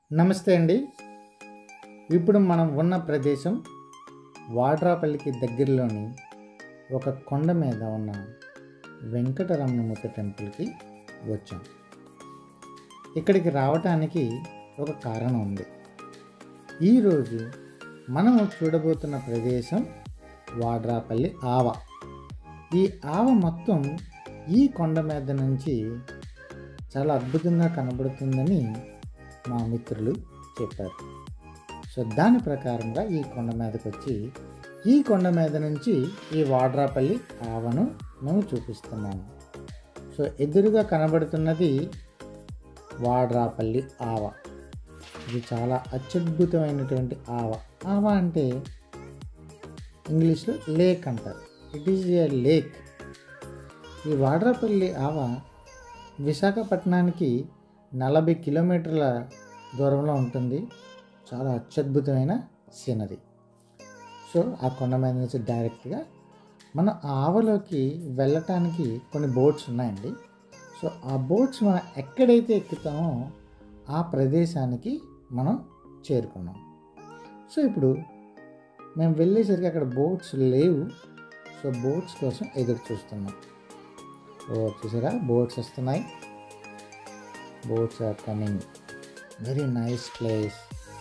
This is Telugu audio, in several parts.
నమస్తే అండి ఇప్పుడు మనం ఉన్న ప్రదేశం వాడ్రాపల్లికి దగ్గరలోని ఒక కొండ మీద ఉన్న వెంకటరమణమూర్తి టెంపుల్కి వచ్చాం ఇక్కడికి రావటానికి ఒక కారణం ఉంది ఈరోజు మనం చూడబోతున్న ప్రదేశం వాడ్రాపల్లి ఆవ ఈ ఆవ మొత్తం ఈ కొండ మీద నుంచి చాలా అద్భుతంగా కనబడుతుందని మా మిత్రులు చెప్పారు సో దాని ప్రకారంగా ఈ కొండ మీదకి వచ్చి ఈ కొండ మీద నుంచి ఈ వాడ్రాపల్లి ఆవను మేము చూపిస్తున్నాము సో ఎదురుగా కనబడుతున్నది వాడ్రాపల్లి ఆవ ఇది చాలా అత్యద్భుతమైనటువంటి ఆవ ఆవ అంటే ఇంగ్లీష్లో లేక్ అంటారు ఇట్ ఈజ్ ఏ లేక్ ఈ వాడ్రాపల్లి ఆవ విశాఖపట్నానికి నలభై కిలోమీటర్ల దూరంలో ఉంటుంది చాలా అత్యద్భుతమైన సీనరీ సో ఆ కొండ మీద నుంచి డైరెక్ట్గా మనం ఆ ఆవలోకి వెళ్ళటానికి కొన్ని బోట్స్ ఉన్నాయండి సో ఆ బోట్స్ మనం ఎక్కడైతే ఎక్కుతామో ఆ ప్రదేశానికి మనం చేరుకున్నాం సో ఇప్పుడు మేము వెళ్ళేసరికి అక్కడ బోట్స్ లేవు సో బోట్స్ కోసం ఎదురు చూస్తున్నాం ఓ చూసారా బోట్స్ వస్తున్నాయి boats are coming very nice place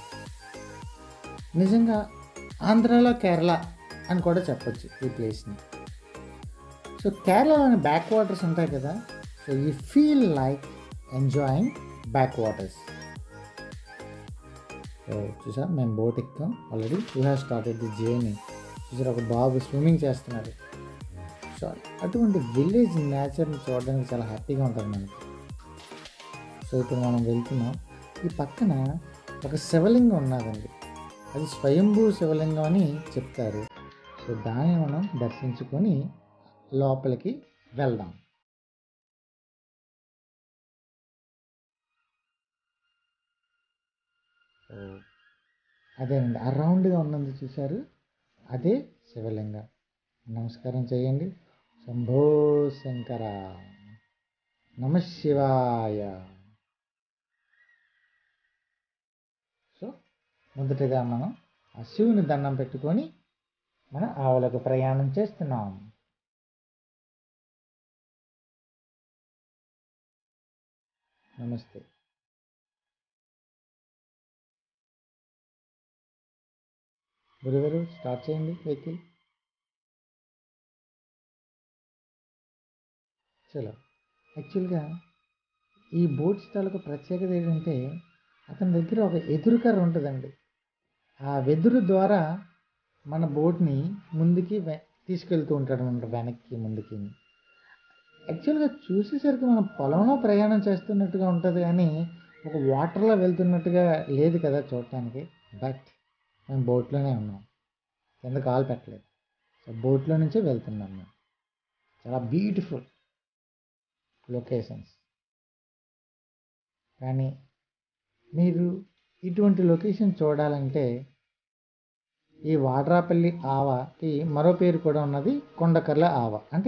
నిజంగా ఆంధ్రాలో కేరళ అని కూడా చెప్పొచ్చు ఈ ప్లేస్ని సో కేరళలోని బ్యాక్ వాటర్స్ ఉంటాయి కదా so you feel like enjoying backwaters so చూసా మేము బోట్ ఎక్కాం already you have started the journey చూసారా ఒక బాబు స్విమ్మింగ్ చేస్తున్నాడు సో అటువంటి విలేజ్ నేచర్ని చూడడానికి చాలా హ్యాపీగా ఉంటుంది మనకి సో ఇప్పుడు మనం వెళ్తున్నాం ఈ పక్కన ఒక శివలింగం ఉన్నదండి అది స్వయంభూ శివలింగం అని చెప్తారు సో దాన్ని మనం దర్శించుకొని లోపలికి వెళ్దాం సో అదేనండి ఆ రౌండ్గా ఉన్నది చూశారు అదే శివలింగం నమస్కారం చేయండి శంభో శంకర నమ శివాయ సో మొదటగా మనం ఆ శివుని దండం పెట్టుకొని మనం ఆవులకు ప్రయాణం చేస్తున్నాం నమస్తే గురుగారు స్టార్ట్ చేయండి వెహికల్ చలో యాక్చువల్గా ఈ బోట్స్ తాలూకు ప్రత్యేకత ఏంటంటే అతని దగ్గర ఒక ఎదురు కర్ర ఉంటుందండి ఆ వెదురు ద్వారా మన బోట్ని ముందుకి వె తీసుకెళ్తూ ఉంటాడు అనమాట వెనక్కి ముందుకి యాక్చువల్గా చూసేసరికి మనం పొలంలో ప్రయాణం చేస్తున్నట్టుగా ఉంటుంది కానీ ఒక వాటర్లో వెళ్తున్నట్టుగా లేదు కదా చూడటానికి బట్ మేము బోట్లోనే ఉన్నాం కింద కాలు పెట్టలేదు సో బోట్లో నుంచే వెళ్తున్నాం మేము చాలా బ్యూటిఫుల్ లొకేషన్స్ కానీ మీరు ఇటువంటి లొకేషన్ చూడాలంటే ఈ వాడ్రాపల్లి ఆవకి మరో పేరు కూడా ఉన్నది కొండకర్ల ఆవ అంటే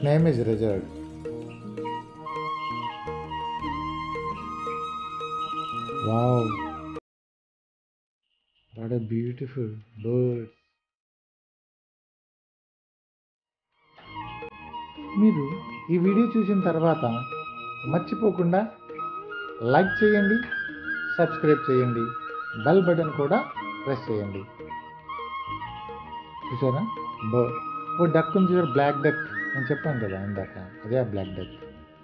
name is reserved wow what a beautiful bird మీరు ఈ వీడియో చూసిన తర్వాత మర్చిపోకుండా లైక్ చేయండి సబ్స్క్రైబ్ చేయండి బెల్ బటన్ కూడా ప్రెస్ చేయండి చూసారా బ ఓ డక్ ఉంది చూసారు బ్లాక్ డక్ నేను చెప్పాను కదా ఇందాక అదే ఆ బ్లాక్ డక్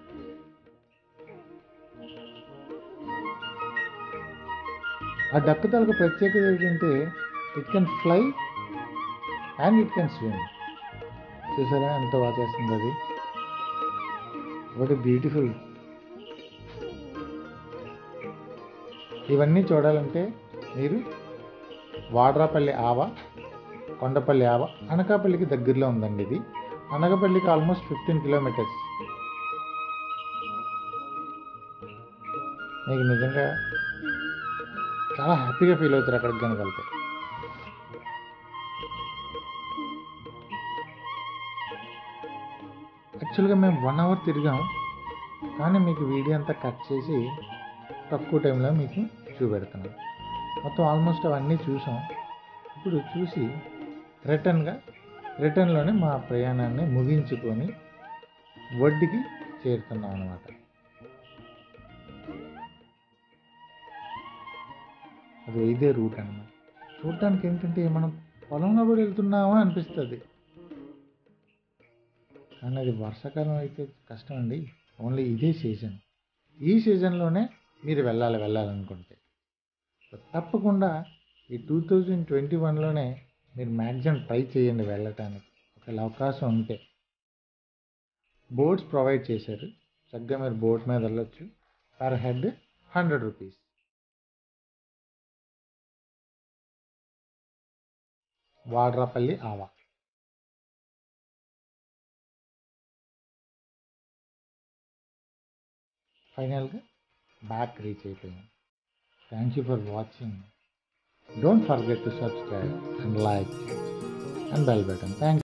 ఆ డక్ తాలూకు ప్రత్యేకత ఏంటంటే it can fly and it can swim చూసారా ఎంత బాగా చేస్తుంది అది వాట్ బ్యూటిఫుల్ ఇవన్నీ చూడాలంటే మీరు వాడ్రాపల్లి ఆవ కొండపల్లి ఆవ అనకాపల్లికి దగ్గరలో ఉందండి ఇది అనకాపల్లికి ఆల్మోస్ట్ ఫిఫ్టీన్ కిలోమీటర్స్ మీకు నిజంగా చాలా హ్యాపీగా ఫీల్ అవుతారు అక్కడికి కనుక వెళ్తే యాక్చువల్గా మేము వన్ అవర్ తిరిగాం కానీ మీకు వీడియో అంతా కట్ చేసి తక్కువ టైంలో మీకు చూపెడుతున్నాం మొత్తం ఆల్మోస్ట్ అవన్నీ చూసాం ఇప్పుడు చూసి రిటర్న్గా రిటర్న్లోనే మా ప్రయాణాన్ని ముగించుకొని వడ్డీకి చేరుతున్నాం అనమాట అది ఇదే రూట్ అన్నమాట చూడటానికి ఏంటంటే మనం పొలంలో కూడా వెళ్తున్నామా అనిపిస్తుంది కానీ అది వర్షాకాలం అయితే కష్టం అండి ఓన్లీ ఇదే సీజన్ ఈ సీజన్లోనే మీరు వెళ్ళాలి వెళ్ళాలనుకుంటే తప్పకుండా ఈ టూ థౌజండ్ ట్వంటీ వన్లోనే మీరు మ్యాక్సిమం ట్రై చేయండి వెళ్ళటానికి ఒకవేళ అవకాశం ఉంటే బోట్స్ ప్రొవైడ్ చేశారు చక్కగా మీరు బోట్ మీద వెళ్ళొచ్చు per head hundred rupees Vadrapalli Ava ఫైనల్గా బ్యాక్ రీచ్ అయిపోయాం thank you for watching don't forget to subscribe and like and bell button thank